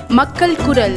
மக்கள் குரல்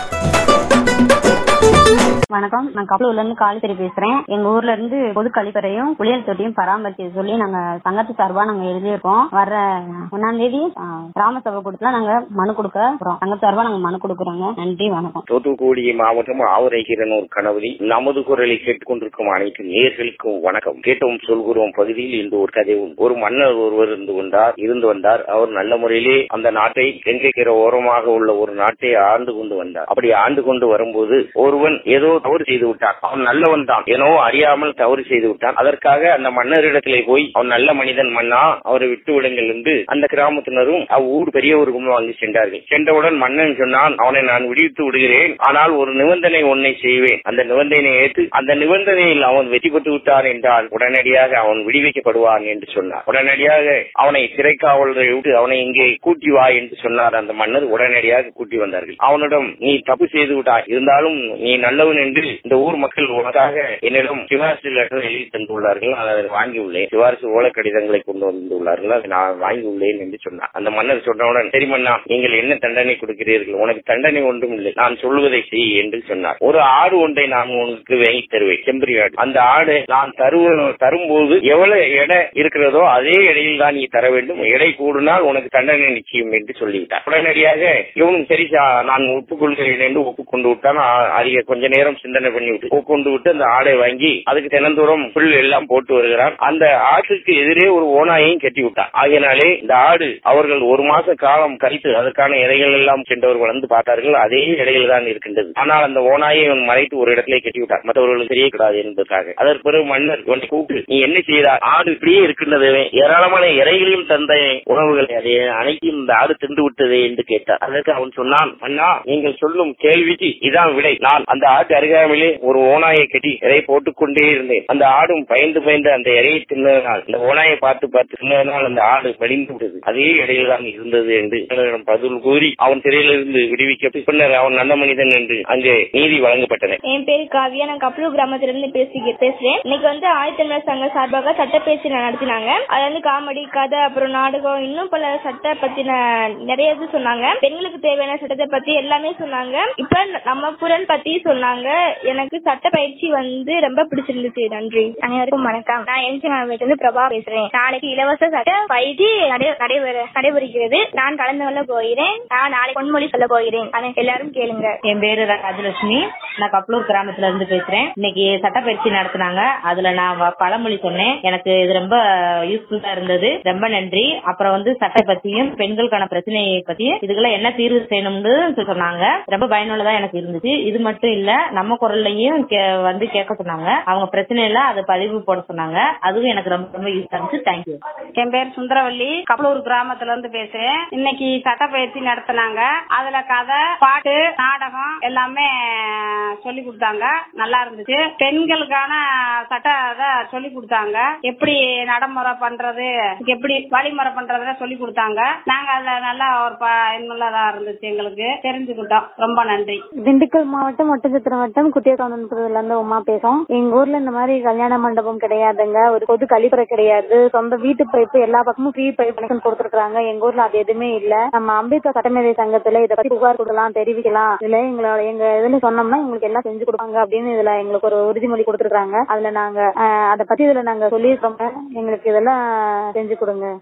வணக்கம் நான் கப்பலூர்ல இருந்து காளித்தறி பேசுறேன் எங்க ஊர்ல இருந்து பொது கழிப்பறையும் குளியல் தொட்டியும் பராமரிக்க சொல்லி நாங்க சங்கத்து சார்பா நாங்க எழுதியிருக்கோம் வர்ற ஒன்னாம் தேதி ஆ, கிராம சபை கூட்டத்துல நாங்க மனு கொடுக்க போறோம் சங்கத்து சார்பா நாங்க மனு கொடுக்குறோங்க நன்றி வணக்கம் தூத்துக்குடி மாவட்டம் ஆவரைகிரனூர் கணவரி நமது குரலை கேட்டுக்கொண்டிருக்கும் அனைத்து நேர்களுக்கும் வணக்கம் கேட்டோம் சொல்கிறோம் பகுதியில் இந்த ஒரு கதை உண்டு. ஒரு மன்னர் ஒருவர் இருந்து வந்தார் இருந்து வந்தார் அவர் நல்ல முறையிலே அந்த நாட்டை கங்கைக்கிற ஓரமாக உள்ள ஒரு நாட்டை ஆண்டு கொண்டு வந்தார் அப்படி ஆண்டு கொண்டு வரும்போது ஒருவன் ஏதோ தவறு செய்து விட்டான் அவன் நல்லவன் தான் ஏனோ அறியாமல் தவறு செய்து விட்டான் அதற்காக அந்த மன்னரிடத்திலே போய் அவன் நல்ல மனிதன் மன்னா அவரை விட்டு விடுங்கள் என்று அந்த கிராமத்தினரும் அவ்வூர் பெரியவருக்கும் வாங்கி சென்றார்கள் சென்றவுடன் மன்னன் சொன்னான் அவனை நான் விடுவித்து விடுகிறேன் ஆனால் ஒரு நிபந்தனை ஒன்னை செய்வேன் அந்த நிபந்தனையை ஏற்று அந்த நிபந்தனையில் அவன் வெற்றி பெற்று விட்டான் என்றால் உடனடியாக அவன் விடுவிக்கப்படுவான் என்று சொன்னார் உடனடியாக அவனை சிறைக்காவலரை விட்டு அவனை இங்கே கூட்டி வா என்று சொன்னார் அந்த மன்னர் உடனடியாக கூட்டி வந்தார்கள் அவனிடம் நீ தப்பு செய்து விட்டாய் இருந்தாலும் நீ நல்லவன் என்று இந்த ஊர் மக்கள் உனக்காக என்னிடம் சிபாரிசு லெட்டர் எழுதி தந்துள்ளார்கள் நான் அதை வாங்கியுள்ளேன் சிபாரிசு ஓலை கடிதங்களை கொண்டு வந்துள்ளார்கள் அதை நான் வாங்கியுள்ளேன் என்று சொன்னார் அந்த மன்னர் சொன்னவுடன் சரி மன்னா நீங்கள் என்ன தண்டனை கொடுக்கிறீர்கள் உனக்கு தண்டனை ஒன்றும் இல்லை நான் சொல்வதை செய் என்று சொன்னார் ஒரு ஆடு ஒன்றை நான் உனக்கு வாங்கி தருவேன் செம்பரி ஆடு அந்த ஆடு நான் தருவ தரும்போது எவ்வளவு எடை இருக்கிறதோ அதே எடையில் தான் நீ தர வேண்டும் எடை கூடினால் உனக்கு தண்டனை நிச்சயம் என்று சொல்லிவிட்டார் உடனடியாக இவனும் சரி சா- நான் ஒப்புக்கொள்கிறேன் என்று ஒப்புக்கொண்டு விட்டான் ஆ- அதிக கொஞ்ச நேரம் சிந்தனை பண்ணி விட்டு ஒப்புக்கொண்டு விட்டு அந்த ஆடை வாங்கி அதுக்கு தினந்தோறும் புல் எல்லாம் போட்டு வருகிறான் அந்த ஆட்டுக்கு எதிரே ஒரு ஓநாயையும் கட்டி விட்டான் ஆகையினாலே இந்த ஆடு அவர்கள் ஒரு மாச காலம் கழித்து அதற்கான இடைகள் எல்லாம் சென்றவர்கள் வந்து பார்த்தார்கள் அதே இடையில் தான் இருக்கின்றது ஆனால் அந்த ஓநாயை இவன் மறைத்து ஒரு இடத்திலே கட்டி விட்டான் மற்றவர்களுக்கு தெரியக்கூடாது என்பதற்காக அதற்கு பிறகு மன்னர் இவனை கூப்பிட்டு நீ என்ன செய்தார் ஆடு இப்படியே இருக்கின்றது ஏராளமான இறைகளையும் தந்த உணவுகளை அதை அனைத்தையும் இந்த ஆடு தின்று விட்டதே என்று கேட்டார் அதற்கு அவன் சொன்னான் மன்னா நீங்கள் சொல்லும் கேள்விக்கு இதான் விடை நான் அந்த ஆட்டு அருகாமையிலே ஒரு ஓநாயை கட்டி இறை போட்டுக் கொண்டே இருந்தேன் அந்த ஆடும் பயந்து பயந்து அந்த இறையை தின்னதனால் அந்த ஓநாயை பார்த்து பார்த்து தின்னதனால் அந்த ஆடு வலிந்து விட்டது அதே இடையில் தான் இருந்தது என்று மன்னரிடம் பதில் கூறி அவன் சிறையிலிருந்து விடுவிக்கப்பட்டு பின்னர் அவன் நல்ல மனிதன் என்று அங்கே நீதி வழங்கப்பட்டன என் பேரு காவியா நான் கப்பலூர் கிராமத்துல இருந்து பேசி பேசுறேன் இன்னைக்கு வந்து ஆயத்தமிழர் சங்க சார்பாக சட்டப்பேச்சு நடத்தினாங்க அது வந்து காமெடி கதை அப்புறம் நாடகம் இன்னும் பல சட்ட பத்தின நிறைய இது சொன்னாங்க பெண்களுக்கு தேவையான சட்டத்தை பத்தி எல்லாமே சொன்னாங்க இப்ப நம்ம குரல் பத்தி சொன்னாங்க எனக்கு சட்ட பயிற்சி வந்து ரொம்ப பிடிச்சிருந்துச்சு நன்றி அனைவருக்கும் வணக்கம் நான் என்சி மாவட்டத்துல இருந்து பிரபா பேசுறேன் நாளைக்கு இலவச சட்ட பயிற்சி நடை- நடைபெற நடைபெறுகிறது நான் கலந்து கொள்ள போகிறேன் நான் நாளை பொன்மொழி சொல்ல போகிறேன் அதை எல்லாரும் கேளுங்க என் பேரு ராஜலட்சுமி நான் கப்பலூர் கிராமத்துல இருந்து பேசுறேன் இன்னைக்கு சட்டப்பயிற்சி நடத்தினாங்க அதுல நான் வ- பழமொழி சொன்னேன் எனக்கு இது ரொம்ப யூஸ்ஃபுல்லா இருந்தது ரொம்ப நன்றி அப்புறம் வந்து சட்டை பத்தியும் பெண்களுக்கான பிரச்சனையை பத்தியும் இதுக்கெல்லாம் என்ன தீர்வு செய்யணும்னு சொன்னாங்க ரொம்ப பயனுள்ளதா எனக்கு இருந்துச்சு இது மட்டும் இல்ல நம்ம குரல்லையும் கே- வந்து கேட்க சொன்னாங்க அவங்க பிரச்சனை இல்ல அதை பதிவு போட சொன்னாங்க அதுவும் எனக்கு ரொம்ப ரொம்ப யூஸ் இருந்துச்சு தேங்க்யூ என் பேர் சுந்தரவல்லி கப்பலூர் கிராமத்துல இருந்து பேசுறேன் இன்னைக்கு சட்டப்பயிற்சி நடத்தினாங்க அதுல கதை பாட்டு நாடகம் எல்லாமே சொல்லி கொடுத்தாங்க நல்லா இருந்துச்சு பெண்களுக்கான சட்ட இத சொல்லி கொடுத்தாங்க எப்படி நடைமுறை பண்றது எப்படி வழிமுறை பண்றதுல சொல்லி கொடுத்தாங்க நாங்க அதுல நல்லா ஒரு பயனுள்ளதா இருந்துச்சு எங்களுக்கு தெரிஞ்சுக்கிட்டோம் ரொம்ப நன்றி திண்டுக்கல் மாவட்டம் ஒட்டச்சத்திரம் வட்டம் குட்டியக்கானபுரத்துல இருந்து உமா பேசும் எங்க ஊர்ல இந்த மாதிரி கல்யாண மண்டபம் கிடையாதுங்க ஒரு பொது கழிப்பறை கிடையாது சொந்த வீட்டு பைப்பு எல்லா பக்கமும் ஃப்ரீ பைப் கனெக்ஷன் கொடுத்துருக்காங்க எங்க ஊர்ல அது எதுவுமே இல்ல நம்ம அம்பேத்கர் சட்டமேதை சங்கத்துல இதை பத்தி புகார் கொடுக்கலாம் தெரிவிக்கலாம் இதுல எங்களோட எங்க இதுல சொன்னோம்னா எங்களுக்கு எல்லாம் செஞ்சு கொடுப்பாங்க அப்படின்னு இதுல எங்களுக்கு ஒரு உறுதிமொழி கொடுத்துருக்காங்க அதுல நாங்க அஹ், அதை பத்தி இதுல நாங்க சொல்லியிருக்கோம் எங்களுக்கு இதெல்லாம் செஞ்சு கொடுங்க